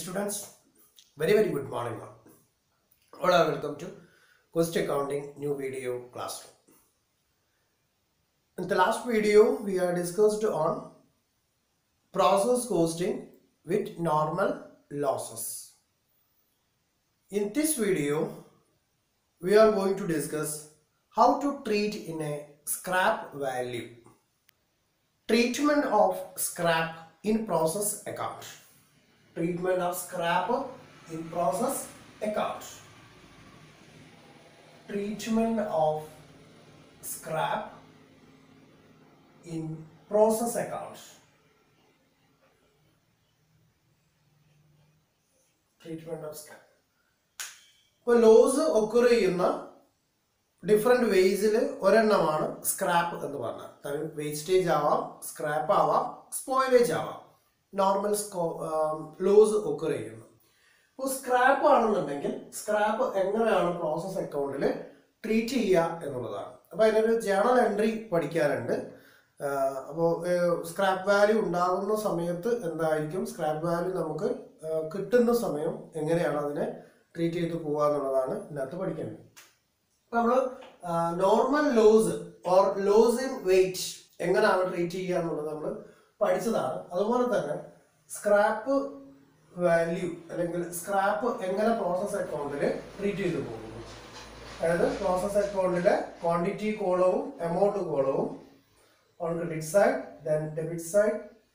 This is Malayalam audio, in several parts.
students, very very good morning all. All are welcome to Cost Accounting new video classroom. In the last video, we are discussed on process costing with normal losses. In this video, we are going to discuss how to treat in a scrap value. Treatment of scrap in process account. Treatment of scrap in process account. Treatment of scrap in process account. Treatment of scrap. ഇപ്പോൾ ലോസ് ഒക്കർ ചെയ്യുന്ന ഡിഫറെൻറ്റ് വേസിൽ ഒരെണ്ണമാണ് സ്ക്രാപ്പ് എന്ന് പറഞ്ഞാൽ വേസ്റ്റേജ് ആവാം സ്ക്രാപ്പ് ആവാം സ്പോയിലേജ് ആവാം നോർമൽ ലോസ് ഒക്കർ ചെയ്യുന്നു അപ്പോൾ സ്ക്രാപ്പ് ആണെന്നുണ്ടെങ്കിൽ സ്ക്രാപ്പ് എങ്ങനെയാണ് പ്രോസസ് അക്കൗണ്ടിൽ ട്രീറ്റ് ചെയ്യുക എന്നുള്ളതാണ് അപ്പോൾ അതിനൊരു ജേണൽ എൻട്രി പഠിക്കാറുണ്ട് അപ്പോൾ സ്ക്രാപ്പ് വാല്യൂ ഉണ്ടാകുന്ന സമയത്ത് എന്തായിരിക്കും സ്ക്രാപ്പ് വാല്യൂ നമുക്ക് ആ, കിട്ടുന്ന സമയം എങ്ങനെയാണ് അതിനെ ട്രീറ്റ് ചെയ്ത് പോവുക എന്നുള്ളതാണ് ഇതിനകത്ത് പഠിക്കേണ്ടത് നമ്മൾ normal loss or loss in weight എങ്ങനെയാണ് ട്രീറ്റ് ചെയ്യുക എന്നുള്ളത് നമ്മൾ പഠിച്ചതാണ് അതുപോലെ തന്നെ സ്ക്രാപ്പ് വാല്യൂ അല്ലെങ്കിൽ സ്ക്രാപ്പ് എങ്ങനെ പ്രോസസ് അക്കൗണ്ടിൽ ട്രീറ്റ് ചെയ്ത് പോകുന്നു അതായത് പ്രോസസ് അക്കൗണ്ടിലെ ക്വാണ്ടിറ്റി കോളവും എമൗണ്ട് കോളവും on credit side then debit side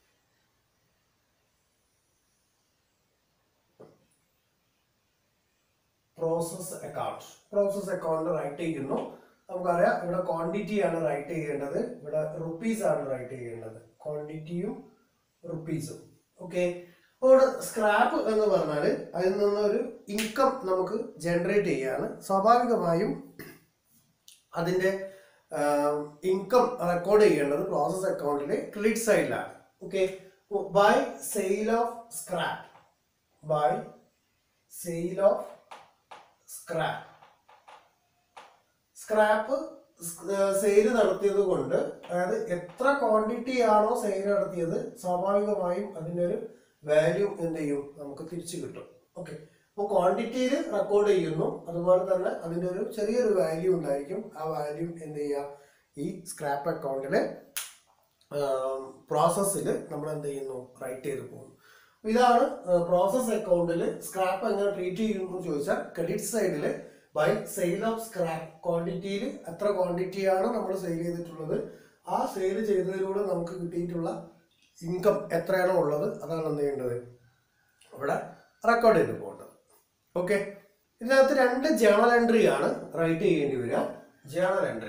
process account process account write ചെയ്യുന്നു നമുക്കറിയാം ഇവിടെ ക്വാണ്ടിറ്റി ആണ് റൈറ്റ് ചെയ്യേണ്ടത് ഇവിടെ റുപ്പീസ് ആണ് റൈറ്റ് ചെയ്യേണ്ടത് ക്വാണ്ടിറ്റിയും റുപ്പീസും ഓക്കെ അപ്പോൾ സ്ക്രാപ്പ് എന്ന് പറഞ്ഞാൽ അതിൽ നിന്നൊരു ഇൻകം നമുക്ക് ജനറേറ്റ് ചെയ്യാണ് സ്വാഭാവികമായും അതിൻ്റെ ഇൻകം റെക്കോർഡ് ചെയ്യേണ്ടത് പ്രോസസ് അക്കൗണ്ടിലെ ക്രെഡിറ്റ് സൈഡിലാണ് okay by sale of scrap by sale of scrap scrap sale നടത്തിയത് കൊണ്ട് അതായത് എത്ര ക്വാണ്ടിറ്റി ആണോ സെയിൽ നടത്തിയത് സ്വാഭാവികമായും അതിൻ്റെ ഒരു വാല്യൂ എന്ത് ചെയ്യും നമുക്ക് തിരിച്ചു കിട്ടും ഓക്കെ അപ്പോൾ ക്വാണ്ടിറ്റിയിൽ റെക്കോർഡ് ചെയ്യുന്നു അതുപോലെ തന്നെ അതിൻ്റെ ഒരു ചെറിയൊരു വാല്യൂ ഉണ്ടായിരിക്കും ആ വാല്യൂ എന്ത് ചെയ്യുക ഈ സ്ക്രാപ്പ് അക്കൗണ്ടിലെ പ്രോസസ്സിൽ നമ്മൾ എന്ത് ചെയ്യുന്നു റൈറ്റ് ചെയ്ത് പോകുന്നു ഇതാണ് പ്രോസസ് അക്കൗണ്ടിൽ സ്ക്രാപ്പ് എങ്ങനെ ട്രീറ്റ് ചെയ്യുന്നു എന്ന് ചോദിച്ചാൽ ക്രെഡിറ്റ് സൈഡിൽ ബൈ സെയിൽ ഓഫ് സ്ക്രാപ്പ് ക്വാണ്ടിറ്റിയിൽ എത്ര ക്വാണ്ടിറ്റിയാണ് നമ്മൾ സെയിൽ ചെയ്തിട്ടുള്ളത് ആ സെയിൽ ചെയ്തതിലൂടെ നമുക്ക് കിട്ടിയിട്ടുള്ള ഇൻകം എത്രയാണോ ഉള്ളത് അതാണ് എന്ത് ചെയ്യേണ്ടത് ഇവിടെ റെക്കോർഡ് ചെയ്ത് പോകേണ്ടത് ഓക്കെ ഇതിനകത്ത് രണ്ട് ജേണൽ എൻട്രി ആണ് റൈറ്റ് ചെയ്യേണ്ടി വരിക ജേണൽ എൻട്രി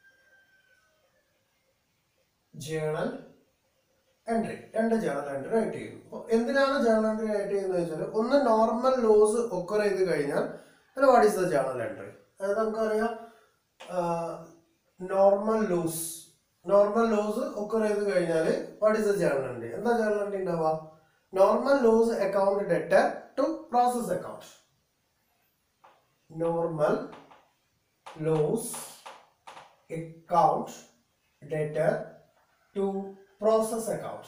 ജേണൽ എൻട്രി രണ്ട് ജേണൽ എൻട്രി റൈറ്റ് ചെയ്യുന്നു അപ്പോൾ എന്തിനാണ് ജേണൽ എൻട്രി റൈറ്റ് ചെയ്യുന്നത് വെച്ചാൽ ഒന്ന് നോർമൽ ലോസ് ഒക്കർ ചെയ്ത് കഴിഞ്ഞാൽ പിന്നെ what is the journal entry അതായത് നമുക്കറിയാം normal loss normal loss occur ചെയ്ത് കഴിഞ്ഞാൽ what is the journal entry എന്താ ജേണൽ എൻട്രി ഉണ്ടാവുക normal loss account debtor to process account normal loss account debtor to process account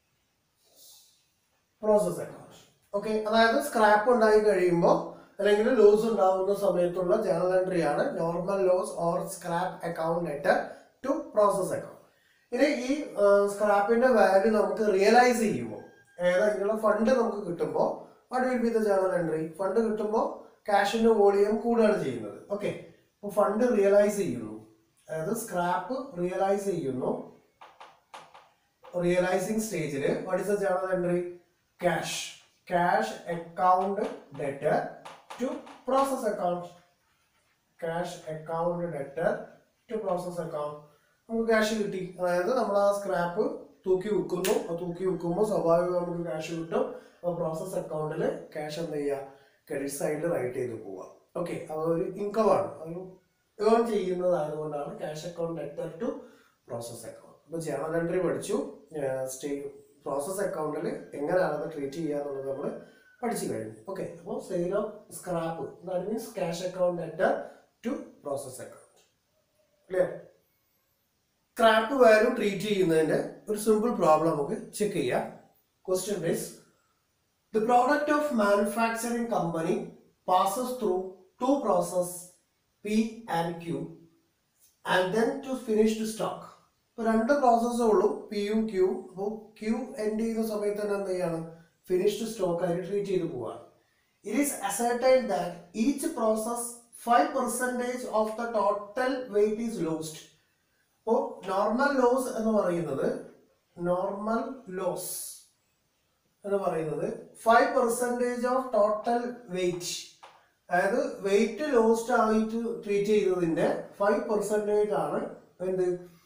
process account okay അതായത് സ്ക്രാപ്പ് ഉണ്ടായി കഴിയുമ്പോൾ അല്ലെങ്കിൽ ലോസ് ഉണ്ടാകുന്ന സമയത്തുള്ള ജേണൽ എൻട്രി ആണ് normal loss or scrap account debtor to process account ഇനി ഈ സ്ക്രാപ്പിന്റെ വാല്യൂ നമുക്ക് റിയലൈസ് ചെയ്യുമ്പോൾ അതായത് അതിനുള്ള ഫണ്ട് നമുക്ക് കിട്ടുമ്പോൾ what will be the journal entry fund കിട്ടുമ്പോൾ ക്യാഷിന്റെ വോളിയം കൂടുകയാണ് ചെയ്യുന്നത് ഓക്കെ അപ്പോൾ ഫണ്ട് റിയലൈസ് ചെയ്യുന്നു അതായത് സ്ക്രാപ്പ് റിയലൈസ് ചെയ്യുന്നു റിയലൈസിംഗ് സ്റ്റേജിൽ what is the journal entry cash cash account debtor to process account cash account debtor to process account നമുക്ക് ക്യാഷ് കിട്ടി അതായത് നമ്മൾ ആ സ്ക്രാപ്പ് തൂക്കി വിൽക്കുന്നു ആ തൂക്കി വിൽക്കുമ്പോൾ സ്വാഭാവികം നമുക്ക് ക്യാഷ് കിട്ടും അപ്പോൾ പ്രോസസ് അക്കൗണ്ടിൽ ക്യാഷ് എന്ത് ചെയ്യുക ക്രെഡിറ്റ് സൈഡിൽ റൈറ്റ് ചെയ്ത് പോവുക ഓക്കെ അതൊരു ഇൻകമാണ് ഒരു ഏൺ ചെയ്യുന്നതായതുകൊണ്ടാണ് cash account debtor to process account അപ്പോൾ ജേണൽ എൻട്രി പഠിച്ചു സ്റ്റേ പ്രോസസ് അക്കൗണ്ടിൽ എങ്ങനെയാണ് അത് ട്രീറ്റ് ചെയ്യുക എന്നുള്ളത് നമ്മൾ പഠിച്ചു കഴിഞ്ഞു ഓക്കെ അപ്പോൾ sale of scrap that means cash account debtor to process account clear scrap value treat ചെയ്യുന്നതിന്റെ ഒരു സിമ്പിൾ പ്രോബ്ലം നമുക്ക് ചെക്ക് ചെയ്യാം question base The product of manufacturing company passes through two process P and Q and then to finished stock. ഇപ്പൊ രണ്ട് പ്രോസസ്സേ ഉള്ളൂ പിയും ക്യൂ അപ്പോൾ ക്യൂ എൻഡ് ചെയ്യുന്ന സമയത്ത് തന്നെ എന്ത് ചെയ്യാണ് ഫിനിഷ്ഡ് സ്റ്റോക്ക് ആയിട്ട് ട്രീറ്റ് ചെയ്ത് പോവാണ് it is ascertain that each process five percentage of the total weight is lost അപ്പോൾ നോർമൽ ലോസ് എന്ന് പറയുന്നത് നോർമൽ ലോസ് എന്ന് പറയുന്നത് five percentage of total weight അതായത് വെയിറ്റ് ലോസ്റ്റ് ആയിട്ട് ട്രീറ്റ് ചെയ്തതിന്റെ ഫൈവ് പെർസെൻറ്റേജ് ആണ് എന്ത്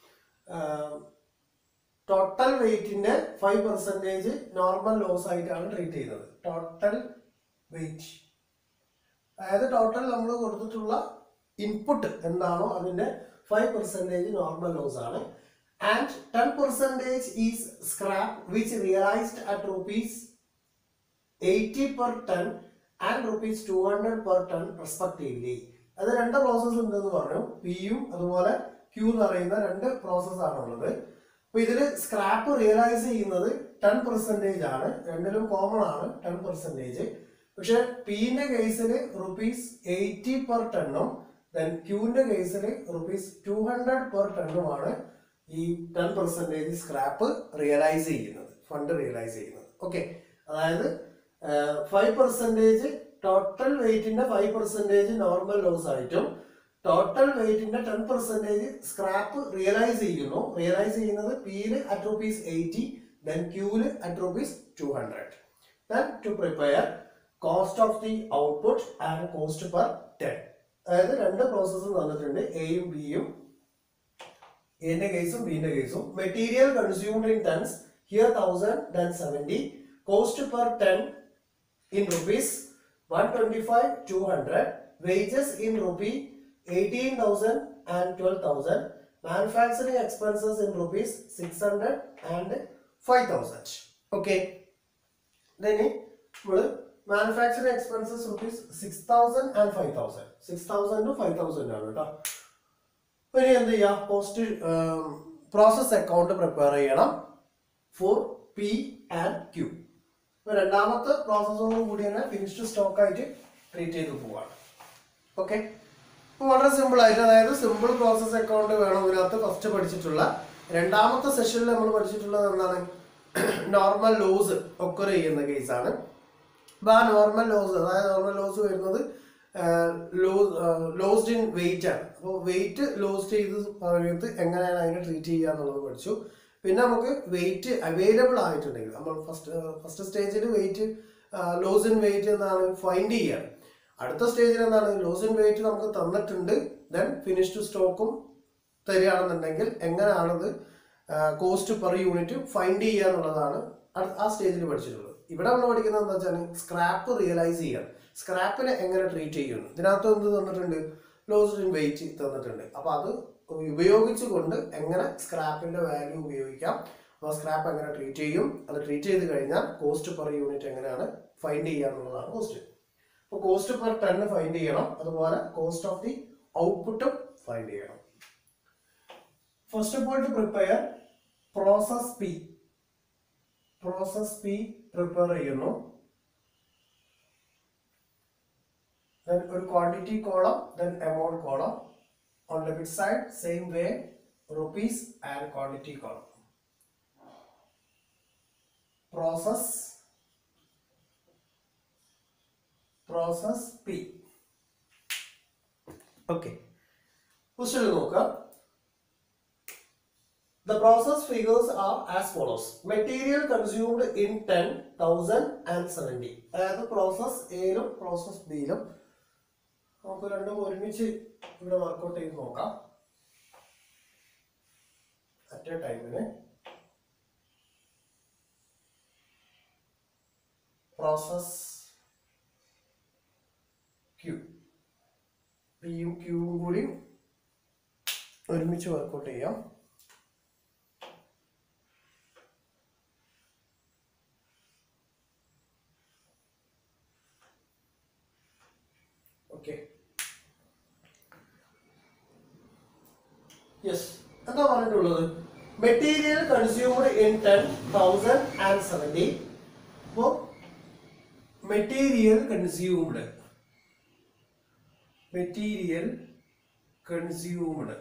ടോട്ടൽ വെയിറ്റിന്റെ ഫൈവ് പെർസെൻറ്റേജ് നോർമൽ ലോസ് ആയിട്ടാണ് ട്രീറ്റ് ചെയ്യുന്നത് ടോട്ടൽ വെയിറ്റ് അതായത് ടോട്ടൽ നമ്മൾ കൊടുത്തിട്ടുള്ള ഇൻപുട്ട് എന്താണോ അതിന്റെ ഫൈവ് പെർസെൻറ്റേജ് നോർമൽ ലോസ് ആണ് and ten percentage is scrap which realised at rupees eighty per ton and rupees two hundred per ton respectively അത് രണ്ട് പ്രോസസ്സ് ഉണ്ടെന്ന് പറഞ്ഞു പിയും അതുപോലെ ക്യൂ എന്ന് പറയുന്ന രണ്ട് പ്രോസസ് ആണുള്ളത് അപ്പൊ ഇതില് സ്ക്രാപ്പ് റിയലൈസ് ചെയ്യുന്നത് ടെൻ പെർസെൻറ്റേജ് ആണ് രണ്ടിലും കോമൺ ആണ് ടെൻ പെർസെൻറ്റേജ് പക്ഷെ പിന്റെ കേസിൽ റുപ്പീസ് എയ്റ്റി പെർ ടണ്ണും ദെൻ ക്യൂവിന്റെ കേസിൽ റുപ്പീസ് ടു ഹൺഡ്രഡ് പെർ ടണ്ണുമാണ് ഈ ടെൻ പെർസെൻറ്റേജ് സ്ക്രാപ്പ് റിയലൈസ് ചെയ്യുന്നത് ഫണ്ട് റിയലൈസ് ചെയ്യുന്നത് ഓക്കെ അതായത് ഫൈവ് പെർസെൻറ്റേജ് ടോട്ടൽ വെയിറ്റിന്റെ ഫൈവ് പെർസെൻറ്റേജ് നോർമൽ ലോസ് ആയിട്ടും ടോട്ടൽ വെയിറ്റിന്റെ ടെൻ പെർസെൻറ്റേജ് സ്ക്രാപ്പ് റിയലൈസ് ചെയ്യുന്നു റിയലൈസ് ചെയ്യുന്നത് പിയില് അറ്റ് റുപ്പീസ് എയ്റ്റി ദെൻ ക്യൂല് at rupees two hundred then to prepare cost of the output and cost per ton അതായത് രണ്ട് പ്രോസസ്സും തന്നിട്ടുണ്ട് എയും ബിയും എന്റെ കേസും ബിന്റെ കേസും material consumed in tons here thousand then seventy cost per ton in rupees 125 200 wages in rupee 18000 and 12000 manufacturing expenses in rupees 600 and 5000 okay then നമ്മൾ manufacturing expenses rupees six thousand and five thousand six thousand five thousand ആണ് കേട്ടോ ഇനി എന്ത് ചെയ്യാം പോസ്റ്റ് പ്രോസസ് അക്കൗണ്ട് പ്രിപ്പയർ ചെയ്യണം ഫോർ പി ആൻഡ് ക്യൂ ഇപ്പൊ രണ്ടാമത്തെ പ്രോസസ്സോട് കൂടി തന്നെ ഫിനിഷ്ഡ് സ്റ്റോക്ക് ആയിട്ട് ട്രീറ്റ് ചെയ്ത് പോവാണ് ഓക്കെ ഇപ്പൊ വളരെ സിമ്പിൾ ആയിട്ട് അതായത് സിമ്പിൾ പ്രോസസ് അക്കൗണ്ട് വേണം ഇതിനകത്ത് ഫസ്റ്റ് പഠിച്ചിട്ടുള്ള രണ്ടാമത്തെ സെഷനിൽ നമ്മൾ പഠിച്ചിട്ടുള്ളത് എന്താണ് നോർമൽ ലോസ് ഒക്കർ ചെയ്യുന്ന കേസാണ് അപ്പൊ ആ നോർമൽ ലോസ് അതായത് നോർമൽ ലോസ് വരുന്നത് ലോസ്ഡ് ഇൻ വെയിറ്റ് ആണ് അപ്പോൾ വെയിറ്റ് ലോസ്റ്റ് ചെയ്ത സമയത്ത് എങ്ങനെയാണ് അതിനെ ട്രീറ്റ് ചെയ്യുക എന്നുള്ളത് പഠിച്ചു പിന്നെ നമുക്ക് വെയിറ്റ് അവൈലബിൾ ആയിട്ടുണ്ടെങ്കിൽ നമ്മൾ ഫസ്റ്റ് ഫസ്റ്റ് സ്റ്റേജിൽ വെയിറ്റ് ലോസ് ഇൻ വെയിറ്റ് എന്നാണ് ഫൈൻഡ് ചെയ്യുക അടുത്ത സ്റ്റേജിൽ എന്താണ് ലോസ് ഇൻ വെയിറ്റ് നമുക്ക് തന്നിട്ടുണ്ട് ദെൻ ഫിനിഷ്ഡ് സ്റ്റോക്കും തരികയാണെന്നുണ്ടെങ്കിൽ എങ്ങനെയാണത് കോസ്റ്റ് പെർ യൂണിറ്റ് ഫൈൻഡ് ചെയ്യുക എന്നുള്ളതാണ് അടുത്ത- ആ സ്റ്റേജിൽ പഠിച്ചിട്ടുള്ളത് ഇവിടെ നമ്മൾ പഠിക്കുന്നത് എന്താ വെച്ചാൽ സ്ക്രാപ്പ് റിയലൈസ് ചെയ്യണം സ്ക്രാപ്പിനെ എങ്ങനെ ട്രീറ്റ് ചെയ്യുന്നു ഇതിനകത്ത് എന്ത് തന്നിട്ടുണ്ട് ലോസ് ഇൻ വെയിറ്റ് തന്നിട്ടുണ്ട് അപ്പൊ അത് ഉപയോഗിച്ചുകൊണ്ട് എങ്ങനെ സ്ക്രാപ്പിന്റെ വാല്യൂ ഉപയോഗിക്കാം അപ്പോൾ സ്ക്രാപ്പ് എങ്ങനെ ട്രീറ്റ് ചെയ്യും അത് ട്രീറ്റ് ചെയ്ത് കഴിഞ്ഞാൽ കോസ്റ്റ് പെർ യൂണിറ്റ് എങ്ങനെയാണ് ഫൈൻഡ് ചെയ്യുക എന്നുള്ളതാണ് കോസ്റ്റ് അപ്പോൾ കോസ്റ്റ് പെർ ടൺ ഫൈൻഡ് ചെയ്യണം അതുപോലെ കോസ്റ്റ് ഓഫ് ദി ഔട്ട്പുട്ടും ഫൈൻഡ് ചെയ്യണം first of all to prepare process P process P prepare ചെയ്യുന്നു then ഒരു quantity column then amount column on debit side same way rupees and quantity column process process p okay question നോക്കാം The process figures are as follows. Material consumed in 10,000 and 70. അതായത് പ്രോസസ് എയിലും പ്രോസസ് ബിയിലും നമുക്ക് രണ്ടും ഒരുമിച്ച് ഇവിടെ വർക്കൗട്ട് ചെയ്ത് നോക്കാം അറ്റ് എ ടൈമിന് പ്രോസസ് ക്യൂ പിയും ക്യൂവും കൂടി ഒരുമിച്ച് വർക്കൗട്ട് ചെയ്യാം ഓക്കെ യെസ് എന്താ പറഞ്ഞിട്ടുള്ളത് material consumed in ten thousand and seventy അപ്പോൾ material consumed material consumed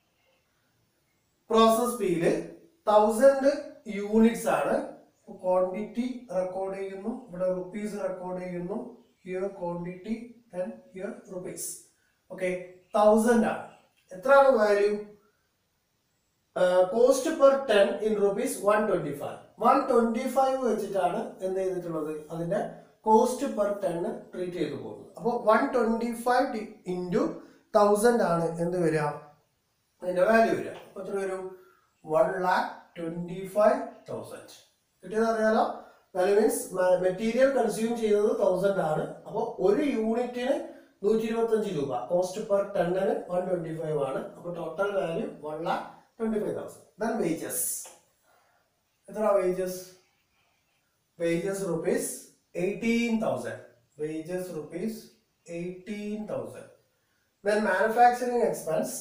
process പിയില് തൗസൻഡ് യൂണിറ്റ്സ് ആണ് ക്വാണ്ടിറ്റി റെക്കോർഡ് ചെയ്യുന്നു ഇവിടെ റുപ്പീസ് റെക്കോർഡ് ചെയ്യുന്നു here quantity and here rupees okay thousand ആണ് എത്രയാണ് value cost per ten in rupees one twenty five one twenty five വെച്ചിട്ടാണ് എന്ത് ചെയ്തിട്ടുള്ളത് അതിന്റെ കോസ്റ്റ് പെർ ടെന്ന് ട്രീറ്റ് ചെയ്തു പോകുന്നത് അപ്പോൾ one twenty five into thousand ആണ് എന്ത് വരിക അതിന്റെ വാല്യൂ വരിക അപ്പോൾ എത്ര വരും one lakh twenty five thousand കിട്ടിയത് അറിയാലോ വാല്യൂ മീൻസ് മെറ്റീരിയൽ കൺസ്യൂം ചെയ്യുന്നത് തൗസൻഡ് ആണ് അപ്പോൾ ഒരു യൂണിറ്റിന് നൂറ്റി ഇരുപത്തഞ്ച് രൂപ കോസ്റ്റ് പെർ ടണ്ണിന് വൺ ട്വന്റി ഫൈവ് ആണ് അപ്പോൾ total value one lakh twenty five thousand then wages എത്ര wages wages rupees eighteen thousand wages rupees eighteen thousand then manufacturing expense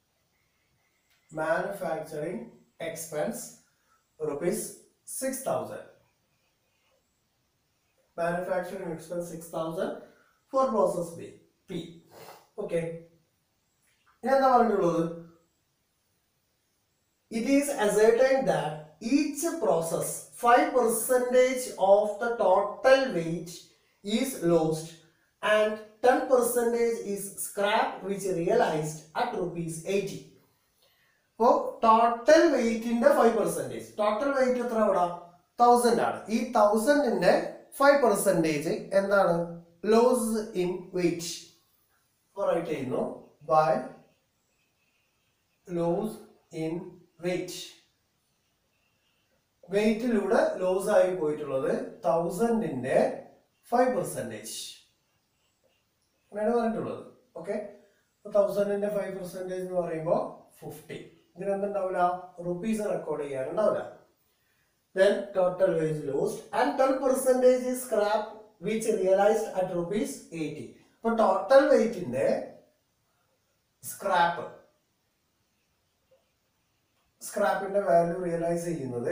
manufacturing expense rupees 6000 manufacturing expense 6000 for process B P okay ഇനി എന്താ പറഞ്ഞിട്ടുള്ളത് it is ascertained that each process 5% of the total weight is lost and 10% is scrap which realized at rupees 80 അപ്പോൾ ടോട്ടൽ വെയിറ്റിന്റെ ഫൈവ് പെർസെൻറ്റേജ് ടോട്ടൽ വെയിറ്റ് എത്ര ഇവിടെ തൗസൻഡ് ആണ് ഈ തൗസൻഡിന്റെ ഫൈവ് പെർസെൻറ്റേജ് എന്താണ് ലോസ് ഇൻ വെയിറ്റ് റൈറ്റ് ചെയ്യുന്നു ബൈ ലോസ് ഇൻ വെയിറ്റ് വെയിറ്റിലൂടെ ലോസ് ആയി പോയിട്ടുള്ളത് തൗസൻഡിന്റെ ഫൈവ് പെർസെൻറ്റേജ് അങ്ങനെയാണ് പറഞ്ഞിട്ടുള്ളത് ഓക്കെ തൗസൻഡിന്റെ ഫൈവ് പെർസെൻറ്റേജ് എന്ന് പറയുമ്പോൾ ഫിഫ്റ്റി ഇതിനെന്തുണ്ടാവില്ല റുപ്പീസ് റെക്കോർഡ് ചെയ്യാനുണ്ടാവില്ല then total wage lost and ten percentage is scrap which realized at rupees 80 അപ്പൊ ടോട്ടൽ വെയിറ്റിന്റെ സ്ക്രാപ്പ് സ്ക്രാപ്പിന്റെ വാല്യൂ റിയലൈസ് ചെയ്യുന്നത്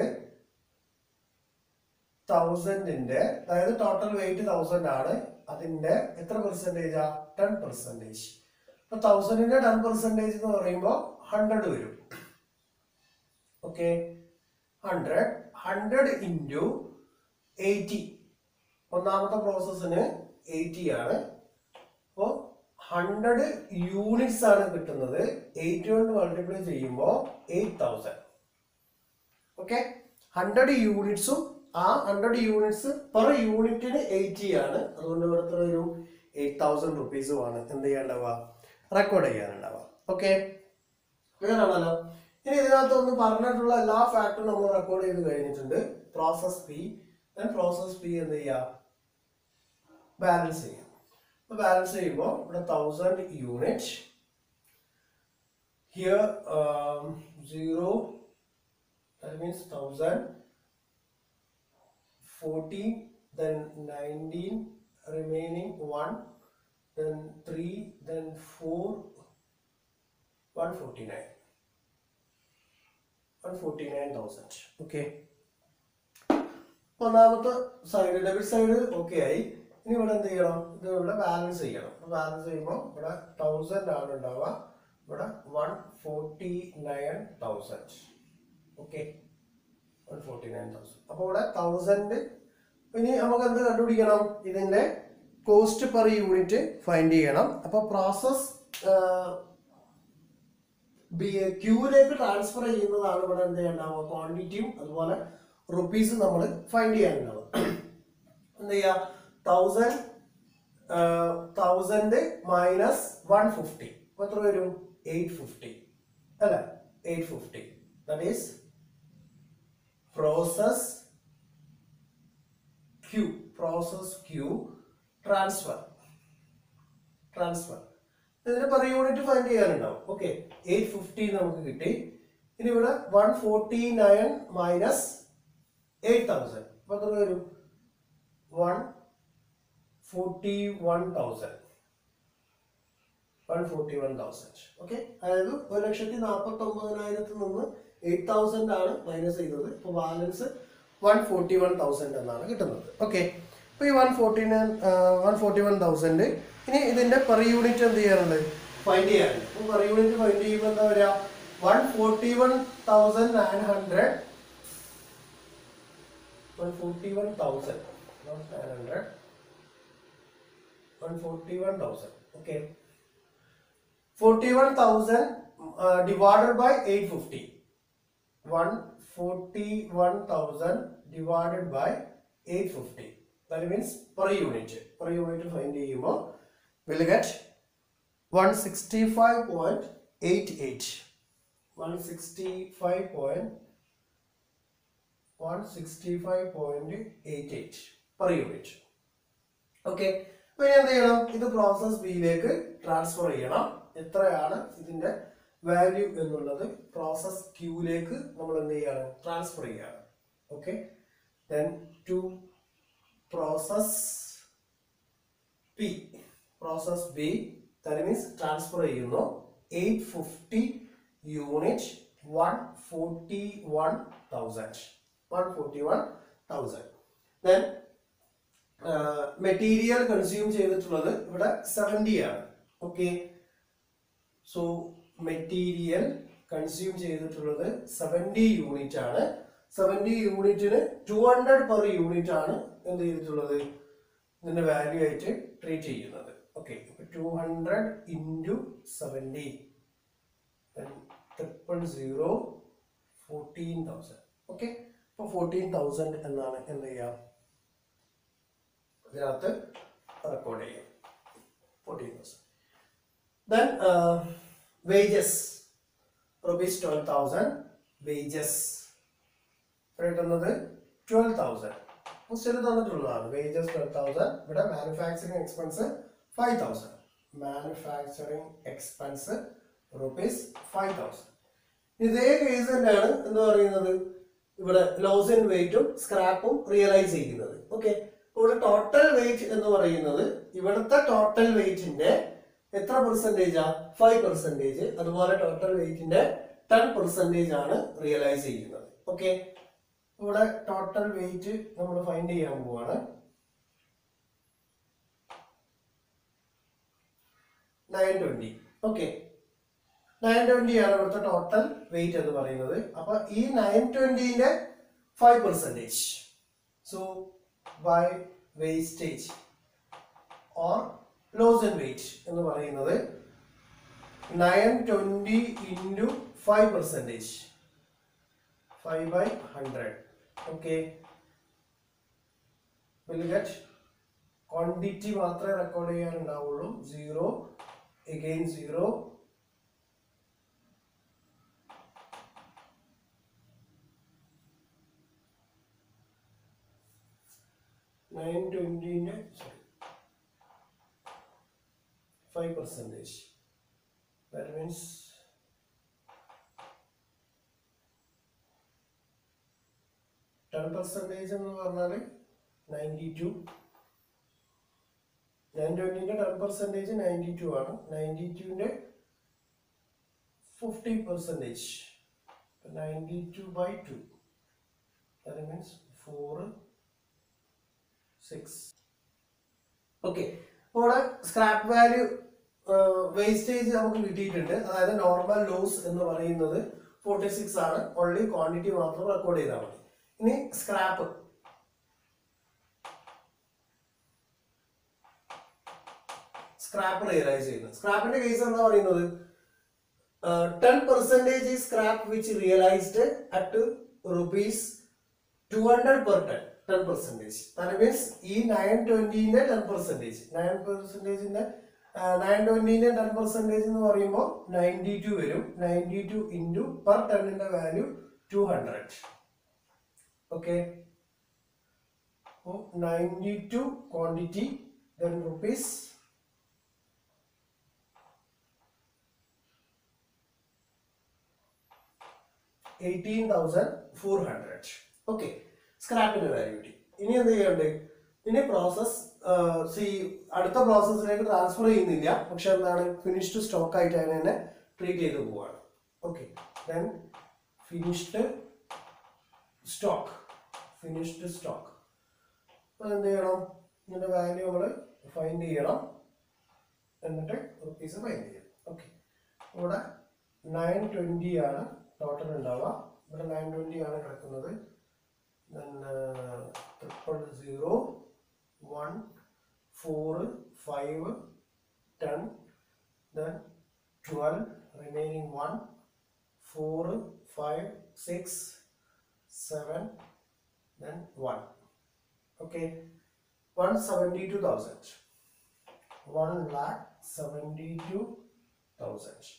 തൗസൻഡിന്റെ അതായത് ടോട്ടൽ വെയിറ്റ് തൗസൻഡ് ആണ് അതിന്റെ എത്ര പെർസെൻറ്റേജാ ടെൻ പെർസെൻറ്റേജ് ഇപ്പൊ തൗസൻഡിന്റെ ടെൻ പെർസെൻറ്റേജ് എന്ന് പറയുമ്പോൾ ഹൺഡ്രഡ് വരും okay hundred hundred into eighty ഒന്നാമത്തെ പ്രോസസ്സിന് എയ്റ്റി ആണ് അപ്പോൾ ഹൺഡ്രഡ് യൂണിറ്റ്സ് ആണ് കിട്ടുന്നത് എയ്റ്റ് കൊണ്ട് മൾട്ടിപ്ലൈ ചെയ്യുമ്പോൾ എയ്റ്റ് തൗസൻഡ് ഓക്കെ ഹൺഡ്രഡ് യൂണിറ്റ്സും ആ ഹൺഡ്രഡ് യൂണിറ്റ്സ് പെർ യൂണിറ്റിന് എയ്റ്റി ആണ് അതുകൊണ്ട് ഇവിടുത്തെ ഒരു എയ്റ്റ് തൗസൻഡ് റുപ്പീസുമാണ് എന്ത് ചെയ്യാണ്ടാവുക റെക്കോർഡ് ചെയ്യാനുണ്ടാവുക ഓക്കെ ക്ലിയർ ആണല്ലോ ഇനി ഇതിനകത്ത് ഒന്ന് പറഞ്ഞിട്ടുള്ള എല്ലാ ഫാക്ടറും നമ്മൾ റെക്കോർഡ് ചെയ്ത് കഴിഞ്ഞിട്ടുണ്ട് പ്രോസസ് പി പ്രോസസ് പി എന്ത് ചെയ്യുക ബാലൻസ് ചെയ്യാം അപ്പോൾ ബാലൻസ് ചെയ്യുമ്പോൾ ഇവിടെ thousand unit here zero that means thousand fourteen then nineteen remaining one then 3 then 4 149 149,000 okay ഒന്നാമത്തെ സൈഡ് ഡെബിറ്റ് സൈഡ് ഓക്കെ ആയി ഇനി ഇവിടെ എന്ത് ചെയ്യണം ഇത് ഇവിടെ ബാലൻസ് ചെയ്യണം ബാലൻസ് ചെയ്യുമ്പോൾ ഇവിടെ തൗസൻഡ് ആണ് ഉണ്ടാവുക ഇവിടെ one forty nine thousand okay one forty nine thousand അപ്പോൾ ഇവിടെ തൗസൻഡ് ഇനി നമുക്ക് എന്ത് കണ്ടുപിടിക്കണം ഇതിന്റെ കോസ്റ്റ് പെർ യൂണിറ്റ് ഫൈൻഡ് ചെയ്യണം അപ്പോൾ പ്രോസസ് ക്യൂവിലേക്ക് ട്രാൻസ്ഫർ ചെയ്യുന്നതാണ് ഇവിടെ എന്ത് ചെയ്യണ്ടാവുക ക്വാണ്ടിറ്റിയും അതുപോലെ റുപ്പീസ് നമ്മൾ ഫൈൻഡ് ചെയ്യാനുണ്ടാവുക എന്ത് ചെയ്യുക thousand thousand minus one fifty അപ്പോൾ എത്ര വരും എയ്റ്റ് ഫിഫ്റ്റി അല്ലേ eight fifty that is process Q process Q transfer transfer ഇതിന് പെർ യൂണിറ്റ് ഫൈൻഡ് ചെയ്യാനുണ്ടാവും ഓക്കെ എയ്റ്റ് ഫിഫ്റ്റി നമുക്ക് കിട്ടി ഇനി ഇവിടെ one forty nine minus eight thousand അപ്പൊ എത്ര വരും one forty one thousand one forty one thousand okay അതായത് ഒരു ലക്ഷത്തി നാൽപ്പത്തി ഒമ്പതിനായിരത്തിൽ നിന്ന് എയ്റ്റ് തൗസൻഡ് ആണ് മൈനസ് ചെയ്തത് ഇപ്പോൾ balance one forty one thousand എന്നാണ് കിട്ടുന്നത് ഓക്കെ അപ്പോൾ ഈ one forty nine one forty one thousand ഇനി ഇതിൻ്റെ പെർ യൂണിറ്റ് എന്ത് ചെയ്യാറുണ്ട് ഫൈൻഡ് ചെയ്യാറുണ്ട് അപ്പോൾ പെർ യൂണിറ്റ് ഫൈൻഡ് ചെയ്യുമ്പോൾ എന്താ പറയുക one forty one thousand nine hundred one forty one thousand not nine hundred one forty one thousand okay forty one thousand divided by eight fifty one forty one thousand divided by eight fifty that means per unit per unit find ചെയ്യുമ്പോൾ will get one sixty five point eight eight one sixty five point one sixty five point eight eight per unit okay അപ്പൊ ഇനി എന്ത് ചെയ്യണം ഇത് പ്രോസസ് ബിയിലേക്ക് ട്രാൻസ്ഫർ ചെയ്യണം എത്രയാണ് ഇതിന്റെ വാല്യൂ എന്നുള്ളത് പ്രോസസ് ക്യൂയിലേക്ക് നമ്മൾ എന്ത് ചെയ്യാണ് ട്രാൻസ്ഫർ ചെയ്യാണ് okay then to process P process B that means transfer ചെയ്യുന്നു eight fifty unit one forty one thousand one forty one thousand then material consume ചെയ്തിട്ടുള്ളത് ഇവിടെ സെവൻറ്റി ആണ് ഓക്കെ സോ മെറ്റീരിയൽ കൺസ്യൂം ചെയ്തിട്ടുള്ളത് സെവൻറ്റി യൂണിറ്റ് ആണ് സെവൻറ്റി യൂണിറ്റിന് ടു ഹൺഡ്രഡ് പെർ യൂണിറ്റ് ആണ് എന്ത് ചെയ്തിട്ടുള്ളത് ഇതിന്റെ വാല്യൂ ആയിട്ട് ട്രീറ്റ് ചെയ്യുന്നത് okay two hundred into seventy triple zero fourteen thousand okay അപ്പോൾ ഫോർട്ടീൻ തൗസൻഡ് എന്നാണ് എന്ത് ചെയ്യുക ഇതിനകത്ത് റെക്കോർഡ് ചെയ്യും fourteen thousand then wages rupees twelve thousand wages കിട്ടുന്നത് ട്വൽവ് തൗസൻഡ് ഫസ്റ്റിൽ തന്നിട്ടുള്ളതാണ് വേജസ് ട്വൽവ് തൗസൻഡ് ഇവിടെ manufacturing expense five thousand manufacturing expense rupees five thousand ഇതേ കേസ് തന്നെയാണ് എന്ന് പറയുന്നത് ഇവിടെ ലോസ് ഇൻ വെയിറ്റും സ്ക്രാപ്പും റിയലൈസ് ചെയ്യുന്നത് ഓക്കെ ഇവിടെ ടോട്ടൽ വെയിറ്റ് എന്ന് പറയുന്നത് ഇവിടുത്തെ ടോട്ടൽ വെയിറ്റിന്റെ എത്ര പെർസെൻറ്റേജാ ഫൈവ് പെർസെൻറ്റേജ് അതുപോലെ ടോട്ടൽ വെയിറ്റിന്റെ ടെൻ പെർസെൻറ്റേജ് ആണ് റിയലൈസ് ചെയ്യുന്നത് ഓക്കെ ഇവിടെ ടോട്ടൽ വെയിറ്റ് നമ്മൾ ഫൈൻഡ് ചെയ്യാൻ പോവാണ് nine twenty okay nine twenty ആണ് ഇവിടുത്തെ ടോട്ടൽ വെയിറ്റ് എന്ന് പറയുന്നത് അപ്പൊ ഈ നയൻ ട്വന്റിന്റെ five percentage so by wastage or loss in weight എന്ന് പറയുന്നത് nine twenty into five percentage five by hundred okay will get quantity മാത്രമേ റെക്കോർഡ് ചെയ്യാനുണ്ടാവുള്ളൂ സീറോ എഗെയിൻ സീറോ നയൻ ട്വന്റിന്റെ sorry five percentage that means ten percentage എന്ന് പറഞ്ഞാൽ നയൻറ്റി ടു നയൻ ട്വൻറ്റിൻ്റെ ടെൻ പെർസെൻറ്റേജ് നയൻറ്റി ടു ആണ് നയൻറ്റി ടുവിൻ്റെ fifty percentage ninety to by two that means four six okay ഇവിടെ സ്ക്രാപ്പ് വാല്യൂ വേസ്റ്റേജ് നമുക്ക് കിട്ടിയിട്ടുണ്ട് അതായത് നോർമൽ ലോസ് എന്ന് പറയുന്നത് ഫോർട്ടി സിക്സ് ആണ് ഓൺലി ക്വാണ്ടിറ്റി മാത്രം റെക്കോർഡ് ചെയ്താൽ മതി ഇനി സ്ക്രാപ്പ് സ്ക്രാപ്പ് റിയലൈസ് ചെയ്യുന്നത് സ്ക്രാപ്പിന്റെ കേസ് എന്താ പറയുന്നത് ten percentage scrap which realised at rupees two hundred per ten ten percentage that means ഈ നയൻ ട്വന്റിന്റെ ടെൻ പെർസെൻറ്റേജ് നയൻ പെർസെൻറ്റേജിന്റെ നയൻ ട്വന്റിന്റെ ടെൻ പെർസെൻറ്റേജ് എന്ന് പറയുമ്പോൾ നയൻറ്റി ടു വരും നയൻറ്റി ടു ഇൻറ്റു പെർ ടെന്നിന്റെ വാല്യൂ ടു ഹൺഡ്രഡ് ഓക്കെ അപ്പോൾ ninety two quantity then rupees eighteen thousand four hundred okay സ്ക്രാപ്പിന്റെ വാല്യൂ കിട്ടി ഇനി എന്ത് ചെയ്യണ്ടേ ഇനി പ്രോസസ് സി അടുത്ത പ്രോസസ്സിലേക്ക് ട്രാൻസ്ഫർ ചെയ്യുന്നില്ല പക്ഷെ എന്താണ് ഫിനിഷ്ഡ് സ്റ്റോക്ക് ആയിട്ട് അതിനെ തന്നെ ട്രീറ്റ് ചെയ്ത് പോവാണ് okay then finished stock finished stock അപ്പോൾ എന്ത് ചെയ്യണം ഇതിന്റെ വാല്യൂ നമ്മൾ ഫൈൻഡ് ചെയ്യണം എന്നിട്ട് റുപ്പീസ് ഫൈൻഡ് ചെയ്യണം ഓക്കെ ഇവിടെ നയൻ ട്വൻറ്റി ആണ് ടോട്ടൽ ഉണ്ടാവുക ഇവിടെ നയൻ ട്വൻറ്റി ആണ് കിടക്കുന്നത് triple zero one four five ten then twelve remaining one four five six seven then one okay one seventy two thousand one lakh seventy two thousand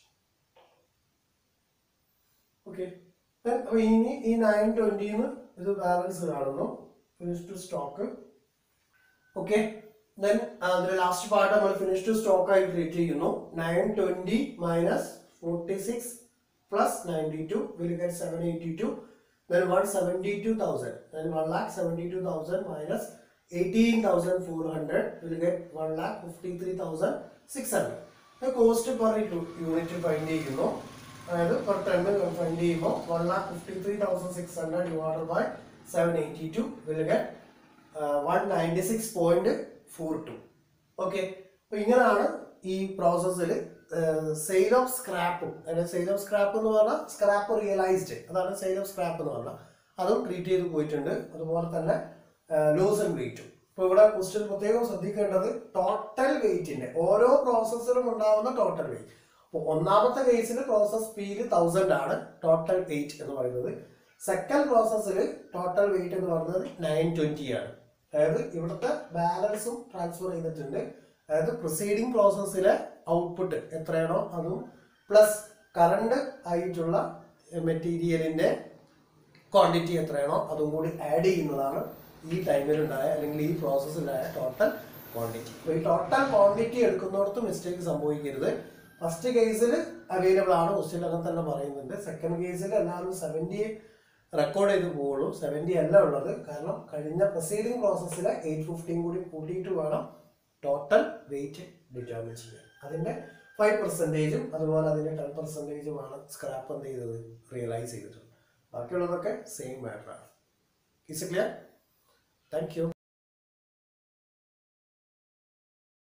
okay അപ്പൊ ഇനി ഈ നയൻ ട്വന്റിന്ന് ഇത് ബാലൻസ് കാണുന്നു finish finished stock okay then അതിന്റെ ലാസ്റ്റ് പാർട്ട് നമ്മൾ ഫിനിഷ് ടു സ്റ്റോക്ക് ആയി ട്രീറ്റ് ചെയ്യുന്നു nine twenty minus forty six plus ninety two will get seven eighty two then one seventy two thousand then one lakh seventy two thousand minus eighteen thousand four hundred will get one lakh fifty three thousand six hundred cost per unit find ചെയ്യുന്നു അതായത് പെർ ടെണ്ണിൽ ഫൈൻഡ് ചെയ്യുമ്പോൾ one lakh fifty three thousand six hundred divide by seven eighty two will get one ninety six point four two okay അപ്പൊ ഇങ്ങനെയാണ് ഈ പ്രോസസ്സിൽ സെയിൽ ഓഫ് സ്ക്രാപ്പും അതായത് സെയിൽ ഓഫ് സ്ക്രാപ്പ് എന്ന് പറഞ്ഞാൽ സ്ക്രാപ്പ് റിയലൈസ്ഡ് അതാണ് സെയിൽ ഓഫ് സ്ക്രാപ്പ് എന്ന് പറഞ്ഞാൽ അതും ട്രീറ്റ് ചെയ്ത് പോയിട്ടുണ്ട് അതുപോലെ തന്നെ ലോസ് ആൻഡ് വെയിറ്റും ഇപ്പൊ ഇവിടെ ക്വസ്റ്റ്യൻ പ്രത്യേകം ശ്രദ്ധിക്കേണ്ടത് ടോട്ടൽ വെയിറ്റിന്റെ ഓരോ പ്രോസസ്സിലും ഉണ്ടാവുന്ന ടോട്ടൽ വെയിറ്റ് അപ്പോൾ ഒന്നാമത്തെ കേസിൽ പ്രോസസ് പിയിൽ തൗസൻഡ് ആണ് ടോട്ടൽ വെയിറ്റ് എന്ന് പറയുന്നത് സെക്കൻഡ് പ്രോസസ്സിൽ ടോട്ടൽ വെയിറ്റ് എന്ന് പറയുന്നത് നയൻ ട്വന്റി ആണ് അതായത് ഇവിടുത്തെ ബാലൻസും ട്രാൻസ്ഫർ ചെയ്തിട്ടുണ്ട് അതായത് പ്രൊസീഡിങ് പ്രോസസ്സിലെ ഔട്ട്പുട്ട് എത്രയാണോ അതും പ്ലസ് കറണ്ട് ആയിട്ടുള്ള മെറ്റീരിയലിന്റെ ക്വാണ്ടിറ്റി എത്രയാണോ അതും കൂടി ആഡ് ചെയ്യുന്നതാണ് ഈ ടൈമിലുണ്ടായ അല്ലെങ്കിൽ ഈ പ്രോസസ്സിലുണ്ടായ ടോട്ടൽ ക്വാണ്ടിറ്റി അപ്പോൾ ഈ ടോട്ടൽ ക്വാണ്ടിറ്റി എടുക്കുന്നിടത്ത് മിസ്റ്റേക്ക് സംഭവിക്കരുത് ഫസ്റ്റ് കേസിൽ അവൈലബിൾ ആണ് ക്വസ്റ്റ്യൻ അങ്ങനെ തന്നെ പറയുന്നുണ്ട് സെക്കൻഡ് കേസിൽ എല്ലാവരും സെവൻറ്റി റെക്കോർഡ് ചെയ്ത് പോവുള്ളൂ സെവൻറ്റി അല്ല ഉള്ളത് കാരണം കഴിഞ്ഞ പ്രൊസീഡിങ് പ്രോസസ്സിൽ എയ്റ്റ് ഫിഫ്റ്റീൻ കൂടി കൂട്ടിയിട്ട് വേണം ടോട്ടൽ വെയിറ്റ് ഡിറ്റർമിൻ ചെയ്യാൻ അതിന്റെ ഫൈവ് പെർസെൻറ്റേജും അതുപോലെ അതിന്റെ ടെൻ പെർസെൻറ്റേജുമാണ് സ്ക്രാപ്പ് എന്ത് ചെയ്തത് റിയലൈസ് ചെയ്തിട്ടുള്ളത് ബാക്കിയുള്ളതൊക്കെ സെയിം മാറ്ററാണ് ഇസ് ക്ലിയർ താങ്ക് യു